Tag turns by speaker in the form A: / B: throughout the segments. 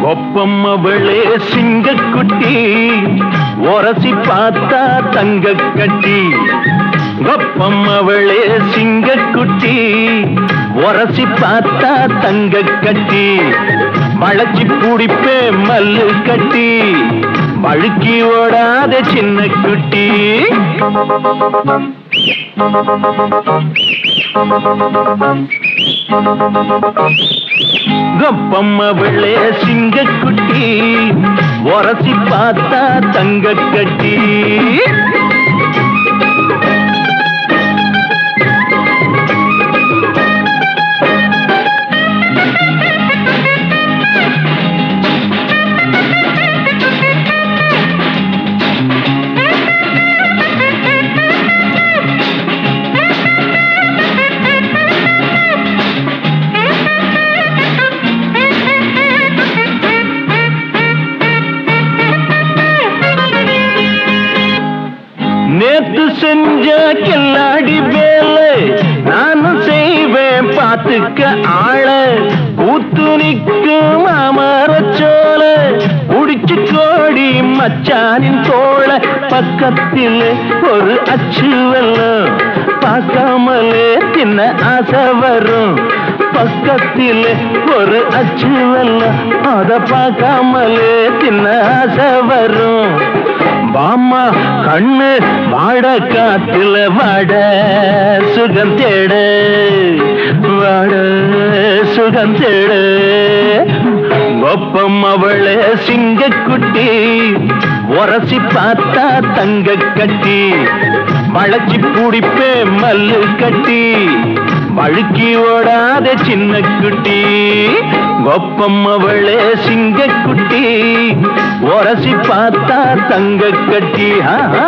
A: ஒப்பம் அவளே சிங்கக்குட்டி உரசி பார்த்தா தங்க கட்டி ஒப்பம் அவளே சிங்கக்குட்டி உரசி பார்த்தா தங்க கட்டி வளைச்சி பிடிப்பே மல்லு கட்டி வழுக்கி ஓடாத சின்ன குட்டி கப்பம் அவளே சிங்கக்குட்டி உரசி பார்த்தா தங்க கட்டி நேத்து செஞ்ச கில்லாடி வேலை நானும் செய்வேன் பார்த்துக்க ஆள கூத்து நிற்கும் அமரச்சோல குடிச்சு கோடி மச்சானின் தோள பக்கத்தில் ஒரு அச்சு வெல்லம் பார்க்காமலே தின்ன ஆசை வரும் பக்கத்தில் ஒரு அச்சு வெல்லம் அத பார்க்காமலே தின்ன ஆசை வரும் பாமா கண்ணு வாட காத்துல வாட சுகம் தேட வாட சுகம் தேட ஒப்பம் அவளே சிங்கக்குட்டி உரசி பார்த்தா தங்க கட்டி வளைச்சி பிடிப்பே மல்லு கட்டி வழுக்கி ஓடாத சின்ன குட்டி ஒப்பம் அவளே சிங்கக்குட்டி உரசி பார்த்தா தங்க கட்டி ஆஹா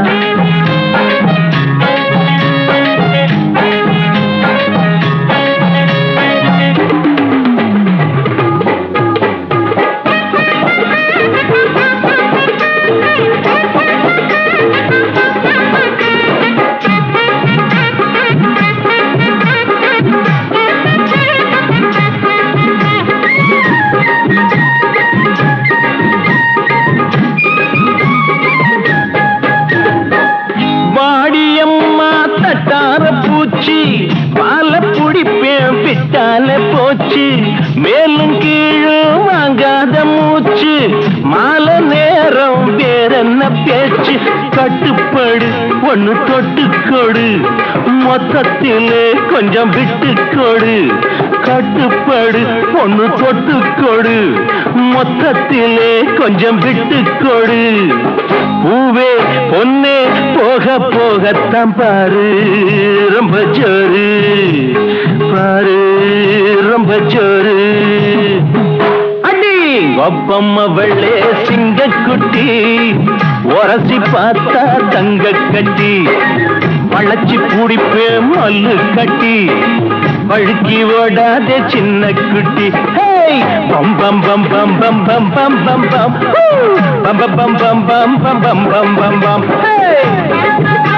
A: வாடியம்மா தட்டார பூச்சி பால புடிப்பேன் விட்டால போச்சு மேலும் கீழும் வாங்காத மூச்சு மாலை நேரம் வேறென்ன பேச்சு கட்டுப்படு ஒண்ணு தொட்டுக்கொடு மொத்தத்திலே கொஞ்சம் விட்டு கொடு கட்டுப்படு ஒண்ணு தொட்டுக்கொடு மொத்தத்திலே கொஞ்சம் விட்டு கொடு பூவே பொன்னே போக போகத்தான் பாரு ரொம்ப ஜோரு பாரு ரொம்ப ஜோரு அடி ஒப்பம் அவளே சிங்கக்குட்டி உரசி பார்த்தா தங்க கட்டி வளைச்சி பிடிப்பே மல்லு கட்டி வழுக்கி ஓடாத சின்ன குட்டி ஹேய் பம் பம் பம் பம் பம் பம் பம் பம் பம் ஹூ! பம் பம் பம் பம் பம் பம் பம் பம் பம் பம் ஹேய்